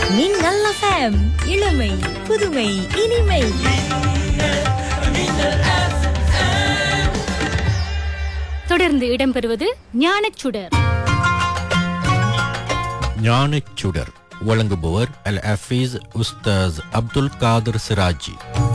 மின்னல் எஃப்எம் இளமை புதுமை இனிமை தொடர்ந்து இடம்பெறுவது ஞானச்சுடர் ஞானச் சுடர் வழங்குபவர் அல் ஹஃபீஸ் உஸ்தாஸ் அப்துல் காதர் சிராஜி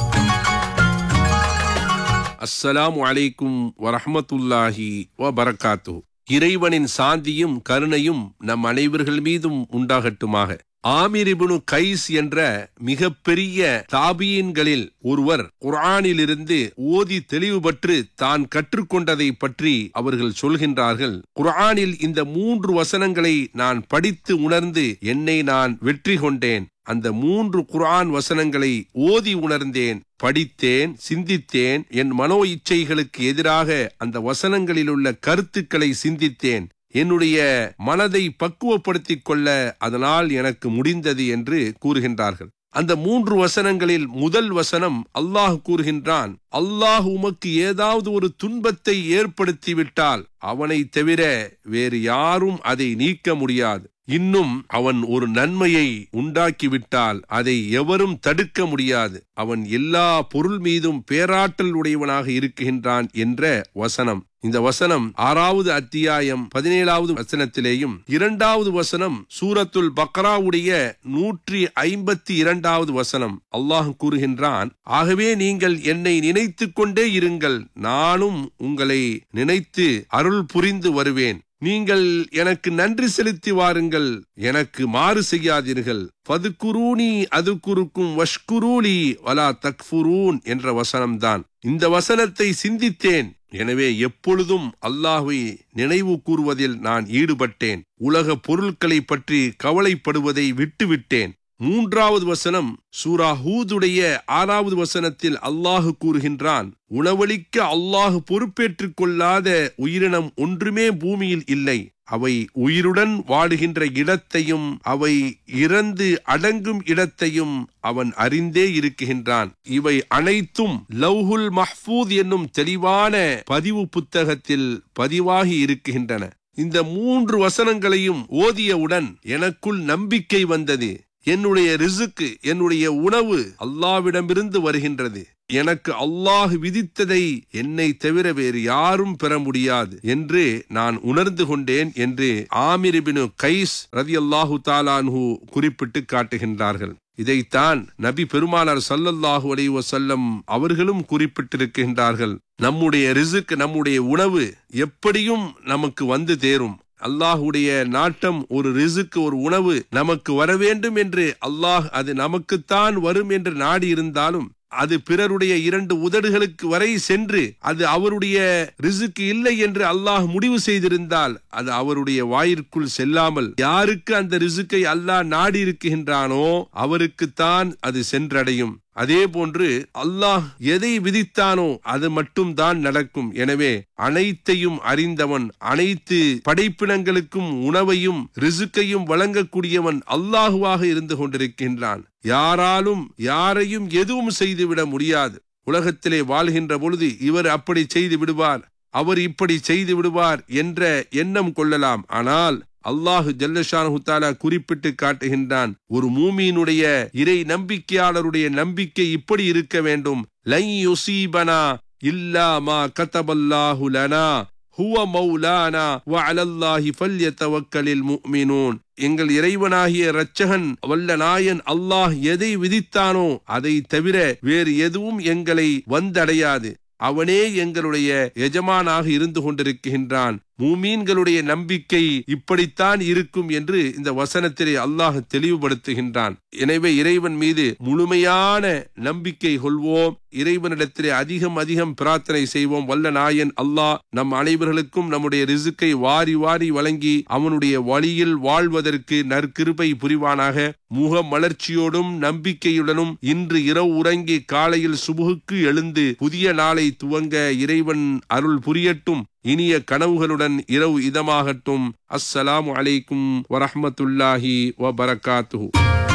அஸ்ஸலாமு அலைக்கும் வரஹ்மத்துல்லாஹி வ பரக்காத்து இறைவனின் சாந்தியும் கருணையும் நம் அனைவர்கள் மீதும் உண்டாகட்டுமாக ஆமிர் இப்னு கைஸ் என்ற மிகப்பெரிய தாபியன்களில் ஒருவர் குர்ஆனிலிருந்து ஓதி தெளிவு பற்று தான் கற்றுக்கொண்டதை பற்றி அவர்கள் சொல்கின்றார்கள் குர்ஆனில் இந்த மூன்று வசனங்களை நான் படித்து உணர்ந்து என்னை நான் வெற்றி கொண்டேன் அந்த மூன்று குர்ஆன் வசனங்களை ஓதி உணர்ந்தேன் படித்தேன் சிந்தித்தேன் என் மனோ இச்சைகளுக்கு எதிராக அந்த வசனங்களில் உள்ள கருத்துக்களை சிந்தித்தேன் என்னுடைய மனதை பக்குவப்படுத்திக் கொள்ள அதனால் எனக்கு முடிந்தது என்று கூறுகின்றார்கள் அந்த மூன்று வசனங்களில் முதல் வசனம் அல்லாஹ் கூறுகின்றான் அல்லாஹ் உமக்கு ஏதாவது ஒரு துன்பத்தை ஏற்படுத்திவிட்டால் அவனை தவிர வேறு யாரும் அதை நீக்க முடியாது இன்னும் அவன் ஒரு நன்மையை உண்டாக்கிவிட்டால் அதை எவரும் தடுக்க முடியாது அவன் எல்லா பொருள் மீதும் பேராற்றல் உடையவனாக இருக்கின்றான் என்ற வசனம் இந்த வசனம் ஆறாவது அத்தியாயம் பதினேழாவது வசனத்திலேயும் இரண்டாவது வசனம் சூரத்துல் பக்ராவுடைய நூற்றி ஐம்பத்தி இரண்டாவது வசனம் அல்லாஹ் கூறுகின்றான் ஆகவே நீங்கள் என்னை நினைத்துக் கொண்டே இருங்கள் நானும் உங்களை நினைத்து அருள் புரிந்து வருவேன் நீங்கள் எனக்கு நன்றி செலுத்தி வாருங்கள் எனக்கு மாறு செய்யாதீர்கள் பதுக்குரூனி அது குறுக்கும் வஷ்குரூலி வலா தக்ஃபுரூன் என்ற வசனம்தான் இந்த வசனத்தை சிந்தித்தேன் எனவே எப்பொழுதும் அல்லாஹ்வை நினைவு கூறுவதில் நான் ஈடுபட்டேன் உலக பொருட்களை பற்றி கவலைப்படுவதை விட்டுவிட்டேன் மூன்றாவது வசனம் சூரா ஹூதுடைய ஆறாவது வசனத்தில் அல்லாஹு கூறுகின்றான் உணவளிக்க அல்லாஹு பொறுப்பேற்றுக் கொள்ளாத உயிரினம் ஒன்றுமே பூமியில் இல்லை அவை உயிருடன் வாடுகின்ற இடத்தையும் அவை இறந்து அடங்கும் இடத்தையும் அவன் அறிந்தே இருக்குகின்றான் இவை அனைத்தும் லவ்ஹுல் மஹ்பூத் என்னும் தெளிவான பதிவு புத்தகத்தில் பதிவாகி இருக்குகின்றன இந்த மூன்று வசனங்களையும் ஓதியவுடன் எனக்குள் நம்பிக்கை வந்தது என்னுடைய ரிசுக்கு என்னுடைய உணவு அல்லாவிடமிருந்து வருகின்றது எனக்கு அல்லாஹ் விதித்ததை என்னை தவிர வேறு யாரும் பெற முடியாது என்று நான் உணர்ந்து கொண்டேன் என்று ஆமிரிபினு கைஸ் ரதி அல்லாஹு தாலான்ஹு குறிப்பிட்டு காட்டுகின்றார்கள் இதைத்தான் நபி பெருமானார் சல்லல்லாஹு அலைஹி வஸல்லம் அவர்களும் குறிப்பிட்டிருக்கின்றார்கள் நம்முடைய ரிசுக் நம்முடைய உணவு எப்படியும் நமக்கு வந்து தேரும் அல்லாஹுடைய நாட்டம் ஒரு ரிசுக்கு ஒரு உணவு நமக்கு வர வேண்டும் என்று அல்லாஹ் அது நமக்குத்தான் வரும் என்று நாடி இருந்தாலும் அது பிறருடைய இரண்டு உதடுகளுக்கு வரை சென்று அது அவருடைய ரிசுக்கு இல்லை என்று அல்லாஹ் முடிவு செய்திருந்தால் அது அவருடைய வாயிற்குள் செல்லாமல் யாருக்கு அந்த ரிசுக்கை அல்லாஹ் நாடி இருக்குகின்றானோ அவருக்குத்தான் அது சென்றடையும் அதே போன்று அல்லாஹ் எதை விதித்தானோ அது மட்டும் தான் நடக்கும் எனவே அனைத்தையும் அறிந்தவன் அனைத்து படைப்பினங்களுக்கும் உணவையும் ரிசுக்கையும் வழங்கக்கூடியவன் அல்லாஹுவாக இருந்து கொண்டிருக்கின்றான் யாராலும் யாரையும் எதுவும் செய்துவிட முடியாது உலகத்திலே வாழ்கின்ற பொழுது இவர் அப்படி செய்து விடுவார் அவர் இப்படி செய்து விடுவார் என்ற எண்ணம் கொள்ளலாம் ஆனால் அல்லாஹு ஜல்லஷானு தாலா குறிப்பிட்டு காட்டுகின்றான் ஒரு மூமியினுடைய இறை நம்பிக்கையாளருடைய நம்பிக்கை இப்படி இருக்க வேண்டும் லை யுசீபனா இல்லா மா கதபல்லாஹு லனா ஹுவ மௌலானா வ அலல்லாஹி ஃபல்யதவக்கலில் முஃமினூன் எங்கள் இறைவனாகிய இரட்சகன் வல்ல நாயன் அல்லாஹ் எதை விதித்தானோ அதை தவிர வேறு எதுவும் எங்களை வந்தடையாது அவனே எங்களுடைய எஜமானாக இருந்து கொண்டிருக்கின்றான் மூமீன்களுடைய நம்பிக்கை இப்படித்தான் இருக்கும் என்று இந்த வசனத்திலே அல்லாஹ் தெளிவுபடுத்துகின்றான் எனவே இறைவன் மீது முழுமையான நம்பிக்கை கொள்வோம் இறைவனிடத்திலே அதிகம் அதிகம் பிரார்த்தனை செய்வோம் வல்ல நாயன் அல்லாஹ் நம் அனைவர்களுக்கும் நம்முடைய ரிசுக்கை வாரி வாரி வழங்கி அவனுடைய வழியில் வாழ்வதற்கு நற்கிருபை புரிவானாக முக மலர்ச்சியோடும் நம்பிக்கையுடனும் இன்று இரவு உறங்கி காலையில் சுபுகுக்கு எழுந்து புதிய நாளை துவங்க இறைவன் அருள் புரியட்டும் இனிய கனவுகளுடன் இரவு இதமாகட்டும் அஸ்ஸலாமு அலைக்கும் வரஹ்மத்துல்லாஹி வ பரக்காத்துஹு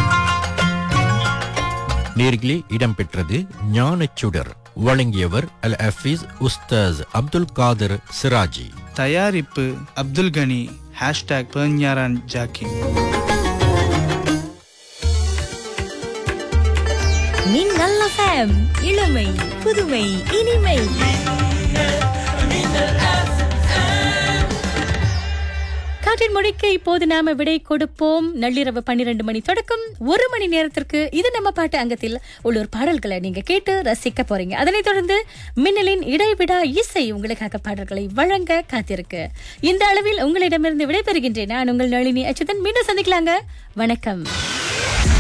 நேர்களே இடம்பெற்றது ஞானச் சுடர் வழங்கியவர் அல் ஹஃபீஸ் உஸ்தாஸ் அப்துல் காதர் சிராஜி தயாரிப்பு அப்துல் கனி ஹேஷ்டாக் பேஞ்ஞாரான் ஜாக்கிம் மின்னல் எஃப்எம் இளமை புதுமை இனிமை காற்றின் மொழிக்கு இப்போது நாம விடை கொடுப்போம் நள்ளிரவு பன்னிரண்டு மணி தொடக்கம் ஒரு மணி நேரத்திற்கு இது நம்ம பாட்டு அங்கத்தில் உள்ளூர் பாடல்களை நீங்க கேட்டு ரசிக்க போறீங்க அதனைத் தொடர்ந்து மின்னலின் இடைவிடா இசை உங்களுக்காக பாடல்களை வழங்க காத்திருக்கு இந்த அளவில் உங்களிடமிருந்து விடைபெறுகின்றேன் நான் உங்கள் நளினி அச்சுதன் மீண்டும் சந்திக்கலாங்க வணக்கம்